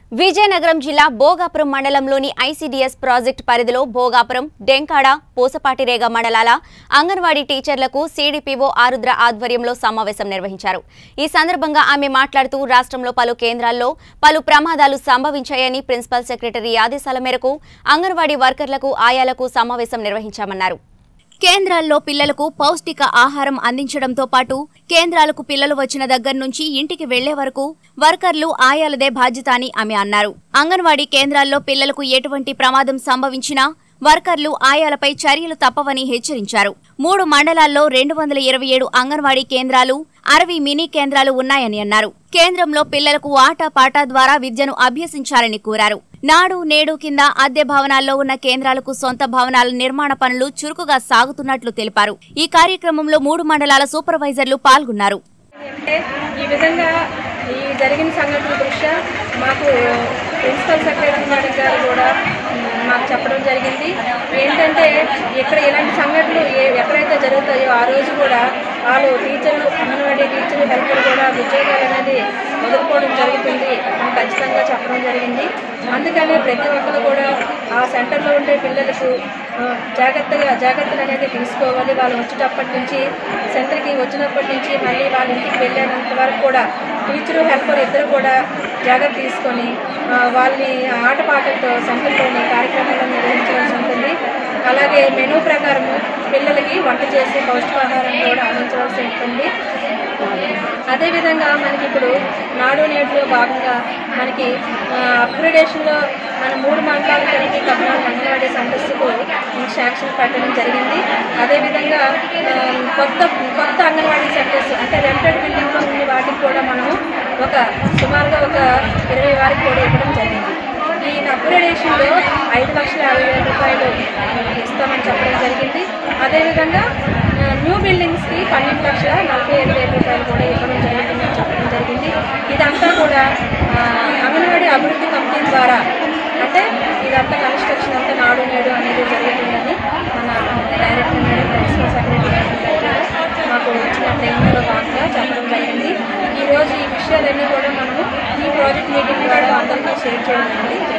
విజయనగరం జిల్లా భోగాపురం మండలంలోని ICDS project పరిధిలో భోగాపురం డెంకాడ పూసపాటిరేగ మండలాల అంగన్వాడీ టీచర్లకు సీడీపీఓ ఆరుద్ర ఆధ్వర్యంలో సమావేశం నిర్వహించారు ఈ సందర్భంగా ఆమె మాట్లాడుతూ రాష్ట్రంలో పలు కేంద్రాల్లో పలు ప్రమాదాలు సంభవించాయని ప్రిన్సిపల్ సెక్రటరీ ఆదేశాల మేరకు అంగన్వాడీ వర్కర్లకు ఆయాలకు సమావేశం నిర్వహించామన్నారు కేంద్రాల్లో పిల్లలకు పౌష్టిక ఆహారం అందించడంతో పాటు కేంద్రాలకు పిల్లలు వచ్చిన దగ్గర నుంచి ఇంటికి వెళ్లే వరకు వర్కర్లు ఆయాలదే బాధ్యత అని ఆమె అన్నారు అంగన్వాడీ కేంద్రాల్లో పిల్లలకు ఎటువంటి ప్రమాదం సంభవించినా వర్కర్లు ఆయాలపై చర్యలు తప్పవని హెచ్చరించారు మూడు మండలాల్లో రెండు వందల ఇరవై ఏడు అంగన్వాడీ కేంద్రాలు అరవై మినీ కేంద్రాలు ఉన్నాయని అన్నారు కేంద్రంలో పిల్లలకు ఆట పాట ద్వారా విద్యను అభ్యసించాలని కోరారు నాడు నేడు కింద అద్దె భవనాల్లో ఉన్న కేంద్రాలకు సొంత భవనాల నిర్మాణ పనులు చురుకుగా సాగుతున్నట్లు తెలిపారు ఈ కార్యక్రమంలో మూడు మండలాల సూపర్వైజర్లు పాల్గొన్నారు అంటే ఈ విధంగా ఈ జరిగిన సంఘటన దృష్ట్యా మాకు ప్రిన్సిపల్ సెక్రటరీ మేడం గారు కూడా మ్, మాకు చెప్పడం జరిగింది ఏంటంటే ఇక్కడ ఇలాంటి సంఘటనలు ఏ- ఎక్కడైతే జరుగుతాయో ఆ రోజు కూడా వాళ్ళు టీచర్లు అంగన్వాడీ టీచర్లు హెల్పర్ కూడా ఉద్యోగాలు అనేది వదులుకోవడం జరుగుతుంది అని ఖచ్చితంగా చెప్పడం జరిగింది అందుకనే ప్రతి ఒక్కరు కూడా ఆ సెంటర్లో ఉండే పిల్లలకు ఆ, జాగ్రత్తగా జాగ్రత్తలు అనేది తీసుకోవాలి వాళ్ళు వచ్చేటప్పటి నుంచి సెంటర్కి వచ్చినప్పటి నుంచి మళ్ళీ వాళ్ళ ఇంటికి వెళ్ళేంత వరకు కూడా టీచరు హెల్పర్ ఇద్దరు కూడా జాగ్రత్త తీసుకొని ఆ, వాళ్ళని ఆటపాటలతో సెంటర్లోని కార్యక్రమాలను నిర్వహించవలసి ఉంటుంది అలాగే మెనూ ప్రకారము పిల్లలకి వంట చేసి పౌష్టికాహారం కూడా అందించవలసి ఉంటుంది అదేవిధంగా మనకి ఇప్పుడు నాడు నేడులో భాగంగా మనకి అప్గ్రేడేషన్లో మన మూడు మండలాల కలిపి కమనాలు అంగన్వాడీ సందస్సుకు శాంక్షన్ పెట్టడం జరిగింది అదేవిధంగా ఆ, కొత్త కొత్త అంగన్వాడీ సెంటర్స్ అంటే రెంటెడ్ బిల్డింగ్లో ఉన్న వాటికి కూడా మనము ఒక సుమారుగా ఒక ఇరవై వారికి కూడా ఇవ్వడం జరిగింది ఈ అప్గ్రేడేషన్లో ఐదు లక్షల యాభై వేల రూపాయలు ఇస్తామని చెప్పడం జరిగింది అదేవిధంగా ఆ, న్యూ బిల్డింగ్స్కి పన్నెండు లక్షల నలభై ఐదు వేల రూపాయలు కూడా ఇవ్వడం జరుగుతుందని చెప్పడం జరిగింది ఇదంతా కూడా ఆ, అంగన్వాడీ అభివృద్ధి కమిటీ ద్వారా అంటే ఇదంతా కన్స్ట్రక్షన్ అంతా నాడు నేడు అనేది జరుగుతుందని మన director madam principal secretary madam గారు మాకు వచ్చిన ట్రైనింగ్లో భాగంగా చెప్పడం జరిగింది ఈరోజు ఈ విషయాలన్నీ కూడా మనము ఈ ప్రాజెక్ట్ మీటింగ్ ద్వారా అందరికీ షేర్ చేయడం అనేది జరిగింది